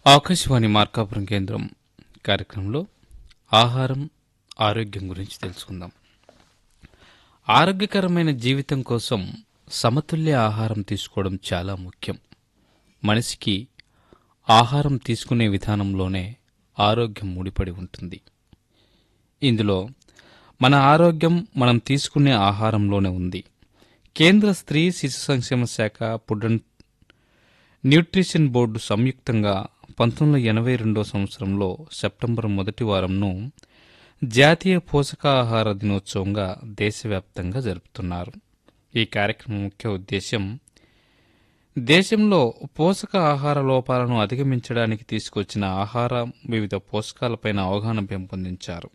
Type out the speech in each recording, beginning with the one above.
ఆకాశవాణి మార్కాపురం కేంద్రం కార్యక్రమంలో ఆహారం ఆరోగ్యం గురించి తెలుసుకుందాం ఆరోగ్యకరమైన జీవితం కోసం సమతుల్య ఆహారం తీసుకోవడం చాలా ముఖ్యం మనిషికి ఆహారం తీసుకునే విధానంలోనే ఆరోగ్యం ముడిపడి ఉంటుంది ఇందులో మన ఆరోగ్యం మనం తీసుకునే ఆహారంలోనే ఉంది కేంద్ర స్త్రీ శిశు సంక్షేమ శాఖ ఫుడ్ అండ్ న్యూట్రిషన్ బోర్డు సంయుక్తంగా పంతొమ్మిది వందల ఎనభై రెండో సంవత్సరంలో సెప్టెంబర్ మొదటి వారంను జాతీయ పోషకాహార దినోత్సవంగా దేశవ్యాప్తంగా జరుపుతున్నారు ఈ కార్యక్రమం ముఖ్య ఉద్దేశం దేశంలో పోషక ఆహార లోపాలను అధిగమించడానికి తీసుకొచ్చిన ఆహార వివిధ పోషకాలపైన అవగాహన పెంపొందించారు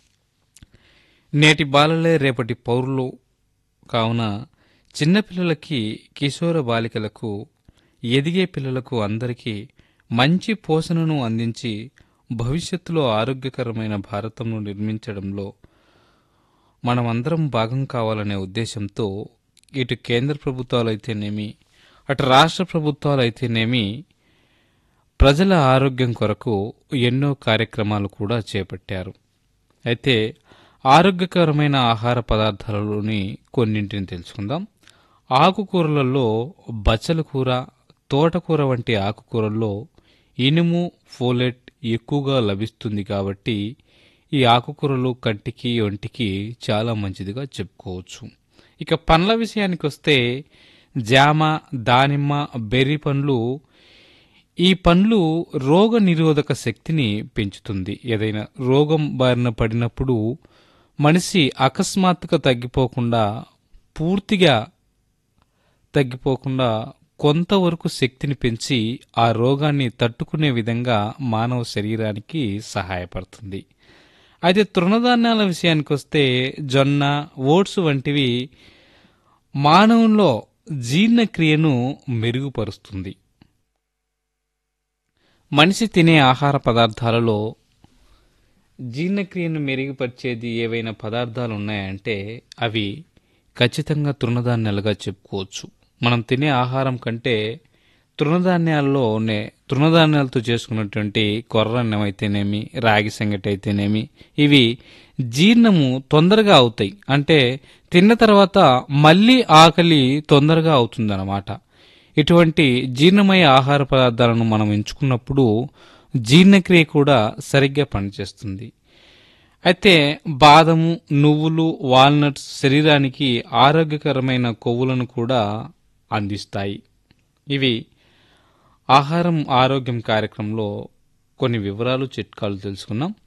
నేటి బాలలే రేపటి పౌరులు కావున చిన్నపిల్లలకి కిశోర బాలికలకు ఎదిగే పిల్లలకు అందరికీ మంచి పోషణను అందించి భవిష్యత్తులో ఆరోగ్యకరమైన భారతంను నిర్మించడంలో మనమందరం భాగం కావాలనే ఉద్దేశంతో ఇటు కేంద్ర ప్రభుత్వాలైతేనేమి అటు రాష్ట్ర ప్రభుత్వాలైతేనేమి ప్రజల ఆరోగ్యం కొరకు ఎన్నో కార్యక్రమాలు కూడా చేపట్టారు అయితే ఆరోగ్యకరమైన ఆహార పదార్థాలలోని కొన్నింటిని తెలుసుకుందాం ఆకుకూరలలో బచ్చల కూర తోటకూర వంటి ఆకుకూరల్లో ఇనుము ఫోలెట్ ఎక్కువగా లభిస్తుంది కాబట్టి ఈ ఆకుకూరలు కంటికి ఒంటికి చాలా మంచిదిగా చెప్పుకోవచ్చు ఇక పండ్ల విషయానికి వస్తే జామ దానిమ్మ బెర్రీ పండ్లు ఈ పండ్లు రోగ నిరోధక శక్తిని పెంచుతుంది ఏదైనా రోగం బారిన పడినప్పుడు మనిషి అకస్మాత్తుగా తగ్గిపోకుండా పూర్తిగా తగ్గిపోకుండా కొంతవరకు శక్తిని పెంచి ఆ రోగాన్ని తట్టుకునే విధంగా మానవ శరీరానికి సహాయపడుతుంది అయితే తృణధాన్యాల విషయానికి వస్తే జొన్న ఓట్స్ వంటివి మానవుల్లో జీర్ణక్రియను మెరుగుపరుస్తుంది మనిషి తినే ఆహార పదార్థాలలో జీర్ణక్రియను మెరుగుపరిచేది ఏవైనా పదార్థాలు ఉన్నాయంటే అవి ఖచ్చితంగా తృణధాన్యాలుగా చెప్పుకోవచ్చు మనం తినే ఆహారం కంటే తృణధాన్యాల్లో ఉండే తృణధాన్యాలతో చేసుకున్నటువంటి కొర్రన్నం అయితేనేమి రాగి సంగటి అయితేనేమి ఇవి జీర్ణము తొందరగా అవుతాయి అంటే తిన్న తర్వాత మళ్ళీ ఆకలి తొందరగా అవుతుందన్నమాట ఇటువంటి జీర్ణమయ ఆహార పదార్థాలను మనం ఎంచుకున్నప్పుడు జీర్ణక్రియ కూడా సరిగ్గా పనిచేస్తుంది అయితే బాదము నువ్వులు వాల్నట్స్ శరీరానికి ఆరోగ్యకరమైన కొవ్వులను కూడా అందిస్తాయి ఇవి ఆహారం ఆరోగ్యం కార్యక్రమంలో కొన్ని వివరాలు చిట్కాలు తెలుసుకున్నాం